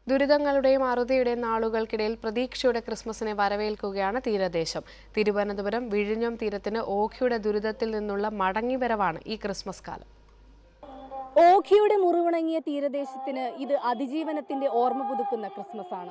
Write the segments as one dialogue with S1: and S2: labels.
S1: ദുരിതങ്ങളുടെയും അറുതിയുടെയും നാളുകൾക്കിടയിൽ പ്രതീക്ഷയുടെ ക്രിസ്മസിനെ വരവേൽക്കുകയാണ് തീരദേശം തിരുവനന്തപുരം വിഴിഞ്ഞം തീരത്തിന് ഓഖിയുടെ ദുരിതത്തിൽ നിന്നുള്ള മടങ്ങിവരവാണ് ഈ ക്രിസ്മസ് കാലം
S2: ഓഖിയുടെ മുറിവുണങ്ങിയ തീരദേശത്തിന് ഇത് അതിജീവനത്തിന്റെ ഓർമ്മ പുതുക്കുന്ന ക്രിസ്മസ് ആണ്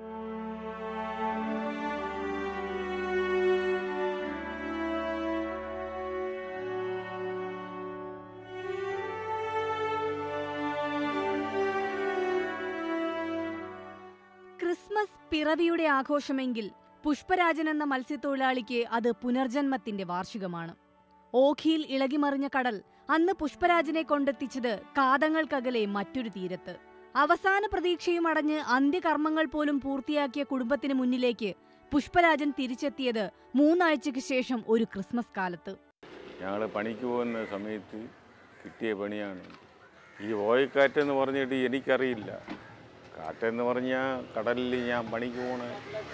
S2: ക്രിസ്മസ് പിറവിയുടെ ആഘോഷമെങ്കിൽ പുഷ്പരാജൻ എന്ന മത്സ്യത്തൊഴിലാളിക്ക് അത് പുനർജന്മത്തിന്റെ വാർഷികമാണ് ഓഖിയിൽ ഇളകിമറിഞ്ഞ കടൽ അന്ന് പുഷ്പരാജനെ കൊണ്ടെത്തിച്ചത് കാതങ്ങൾക്കകലെ മറ്റൊരു തീരത്ത് അവസാന പ്രതീക്ഷയും അടഞ്ഞ് അന്ത്യകർമ്മങ്ങൾ പോലും പൂർത്തിയാക്കിയ കുടുംബത്തിന് മുന്നിലേക്ക് പുഷ്പരാജൻ തിരിച്ചെത്തിയത് മൂന്നാഴ്ചയ്ക്ക് ശേഷം ഒരു ക്രിസ്മസ് കാലത്ത്
S3: ഞങ്ങൾ പണിക്ക് പോകുന്ന സമയത്ത് കിട്ടിയ പണിയാണ് ഈ ഓയക്കാറ്റെന്ന് പറഞ്ഞിട്ട് എനിക്കറിയില്ല കാറ്റെന്ന് പറഞ്ഞാൽ കടലിൽ ഞാൻ പണിക്ക് പോണ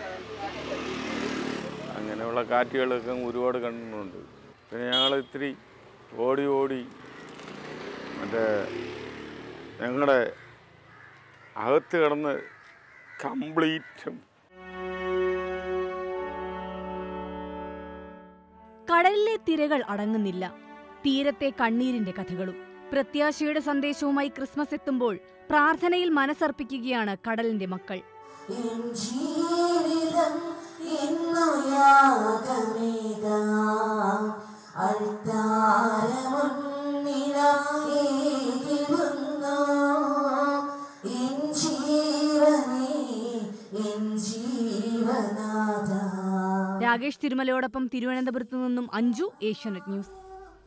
S3: അങ്ങനെയുള്ള കാറ്റുകളൊക്കെ ഒരുപാട് കണ്ടിട്ടുണ്ട് പിന്നെ ഞങ്ങൾ ഇത്തിരി ഓടി ഓടി മറ്റേ ഞങ്ങളുടെ അകത്ത് കിടന്ന് കംപ്ലീറ്റും
S2: കടലിലെ തിരകൾ അടങ്ങുന്നില്ല തീരത്തെ കണ്ണീരിന്റെ കഥകളും പ്രത്യാശയുടെ സന്ദേശവുമായി ക്രിസ്മസ് എത്തുമ്പോൾ പ്രാർത്ഥനയിൽ മനസ്സർപ്പിക്കുകയാണ് കടലിന്റെ മക്കൾ
S4: എൻ ജീവിതം ഇന്നു യാഗമേകാം അൾത്താരമുന്നിലായിരുന്നു എൻ ജീവനേ എൻ ജീവനാഥ
S2: രാകേഷ് തിരുമലയോടൊപ്പം തിരുവനന്തപുരത്തു നിന്നും അഞ്ജു ഏഷ്യാനെറ്റ് ന്യൂസ്